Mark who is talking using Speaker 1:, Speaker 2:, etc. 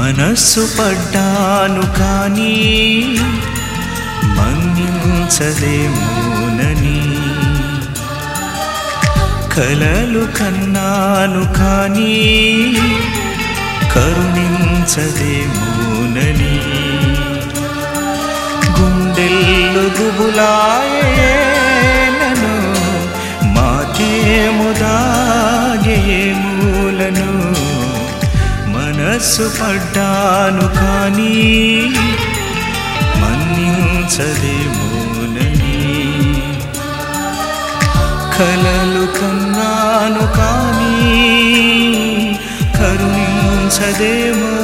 Speaker 1: మనస్సు పడ్డాను కానీ మన్నించదేమోనని కలలు కన్నాను కానీ కరుణించదేమోనని గుండెల్లు గుబులాయనను మాతేము దాగేమూలను మనస్సు పడ్డాను కానీ మన్నించదేమోనని కలలు కన్నాను కానీ కరుణించదేమో